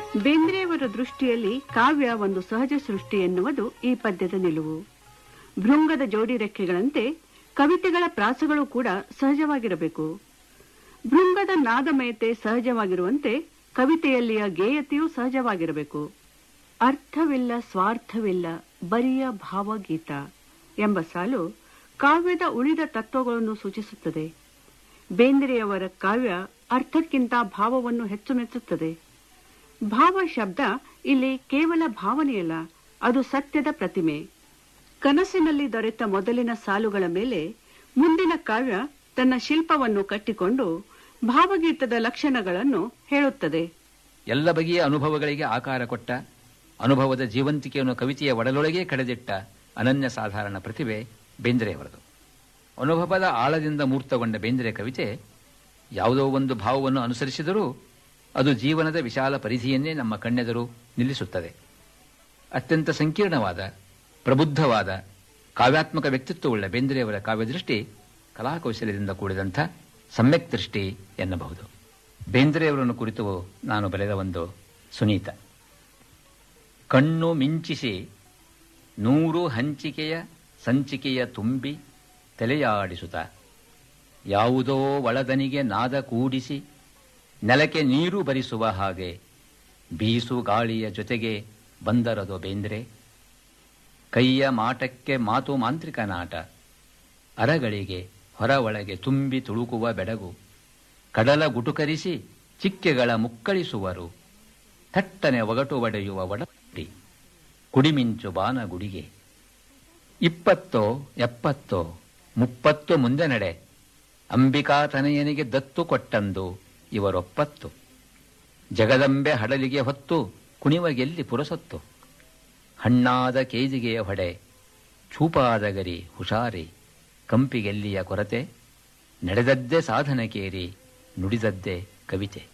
ಬೇಂದ್ರೆಯವರ ದೃಷ್ಟಿಯಲ್ಲಿ ಕಾವ್ಯ ಒಂದು ಸಹಜ ಸೃಷ್ಟಿ ಎನ್ನುವುದು ಈ ಪದ್ಯದ ನಿಲುವು ಭೃಂಗದ ಜೋಡಿ ರೆಕ್ಕೆಗಳಂತೆ ಕವಿತೆಗಳ ಪ್ರಾಸಗಳು ಕೂಡ ಸಹಜವಾಗಿರಬೇಕು ಭೃಂಗದ ನಾದಮಯತೆ ಸಹಜವಾಗಿರುವಂತೆ ಕವಿತೆಯಲ್ಲಿಯ ಗೇಯತೆಯೂ ಸಹಜವಾಗಿರಬೇಕು ಅರ್ಥವಿಲ್ಲ ಸ್ವಾರ್ಥವಿಲ್ಲ ಬರಿಯ ಭಾವಗೀತ ಎಂಬ ಸಾಲು ಕಾವ್ಯದ ಉಳಿದ ತತ್ವಗಳನ್ನು ಸೂಚಿಸುತ್ತದೆ ಬೇಂದ್ರೆಯವರ ಕಾವ್ಯ ಅರ್ಥಕ್ಕಿಂತ ಭಾವವನ್ನು ಹೆಚ್ಚು ಮೆಚ್ಚುತ್ತದೆ ಭಾವ ಶಬ್ದ ಇಲ್ಲಿ ಕೇವಲ ಭಾವನೆಯಲ್ಲ ಅದು ಸತ್ಯದ ಪ್ರತಿಮೆ ಕನಸಿನಲ್ಲಿ ದೊರೆತ ಮೊದಲಿನ ಸಾಲುಗಳ ಮೇಲೆ ಮುಂದಿನ ಕಾವ್ಯ ತನ್ನ ಶಿಲ್ಪವನ್ನು ಕಟ್ಟಿಕೊಂಡು ಭಾವಗೀತದ ಲಕ್ಷಣಗಳನ್ನು ಹೇಳುತ್ತದೆ ಎಲ್ಲ ಬಗೆಯ ಅನುಭವಗಳಿಗೆ ಆಕಾರ ಕೊಟ್ಟ ಅನುಭವದ ಜೀವಂತಿಕೆಯನ್ನು ಕವಿತೆಯ ಒಡಲೊಳಗೆ ಕಳೆದಿಟ್ಟ ಅನನ್ಯ ಸಾಧಾರಣ ಪ್ರತಿಭೆ ಬೇಂದ್ರೆಯವರದು ಅನುಭವದ ಆಳದಿಂದ ಮೂರ್ತಗೊಂಡ ಬೇಂದ್ರೆ ಕವಿತೆ ಯಾವುದೋ ಒಂದು ಭಾವವನ್ನು ಅನುಸರಿಸಿದರೂ ಅದು ಜೀವನದ ವಿಶಾಲ ಪರಿಧಿಯನ್ನೇ ನಮ್ಮ ಕಣ್ಣೆದುರು ನಿಲ್ಲಿಸುತ್ತದೆ ಅತ್ಯಂತ ಸಂಕೀರ್ಣವಾದ ಪ್ರಬುದ್ಧವಾದ ಕಾವ್ಯಾತ್ಮಕ ವ್ಯಕ್ತಿತ್ವವುಳ್ಳ ಬೇಂದ್ರೆಯವರ ಕಾವ್ಯದೃಷ್ಟಿ ಕಲಾಕೌಶಲ್ಯದಿಂದ ಕೂಡಿದಂಥ ಸಮ್ಯಕ್ ದೃಷ್ಟಿ ಎನ್ನಬಹುದು ಬೇಂದ್ರೆಯವರನ್ನು ಕುರಿತು ನಾನು ಬರೆದ ಒಂದು ಸುನೀತ ಕಣ್ಣು ಮಿಂಚಿಸಿ ನೂರು ಹಂಚಿಕೆಯ ಸಂಚಿಕೆಯ ತುಂಬಿ ತಲೆಯಾಡಿಸುತ್ತ ಯಾವುದೋ ಒಳದನಿಗೆ ನಾದ ಕೂಡಿಸಿ ನೆಲಕ್ಕೆ ನೀರು ಬರಿಸುವ ಹಾಗೆ ಬೀಸು ಗಾಳಿಯ ಜೊತೆಗೆ ಬಂದರದು ಬೇಂದ್ರೆ ಕೈಯ ಮಾಟಕ್ಕೆ ಮಾತು ಮಾಂತ್ರಿಕ ನಾಟ ಅರಗಳಿಗೆ ಹೊರ ಒಳಗೆ ತುಂಬಿ ತುಳುಕುವ ಬೆಡಗು ಕಡಲ ಗುಟುಕರಿಸಿ ಚಿಕ್ಕೆಗಳ ಮುಕ್ಕಳಿಸುವರು ಥಟ್ಟನೆ ಒಗಟು ಒಡೆಯುವ ಒಡಪಟ್ಟಿ ಕುಡಿಮಿಂಚು ಬಾನ ಗುಡಿಗೆ ಇಪ್ಪತ್ತೋ ಎಪ್ಪತ್ತೋ ಮುಪ್ಪತ್ತು ಮುಂದೆ ನಡೆ ಅಂಬಿಕಾ ತನಯನಿಗೆ ದತ್ತು ಕೊಟ್ಟಂದು ಇವರೊಪ್ಪತ್ತು ಜಗದಂಬೆ ಹಡಲಿಗೆ ಹೊತ್ತು ಕುಣಿವಗೆಲ್ಲಿ ಪುರಸತ್ತು ಹಣ್ಣಾದ ಕೇಜಿಗೆಯ ಹೊಡೆ ಚೂಪಾದ ಗರಿ ಹುಷಾರಿ ಕಂಪಿಗೆಲ್ಲಿಯ ಕೊರತೆ ನಡೆದದ್ದೇ ಸಾಧನ ಕೇರಿ ನುಡಿದದ್ದೇ ಕವಿತೆ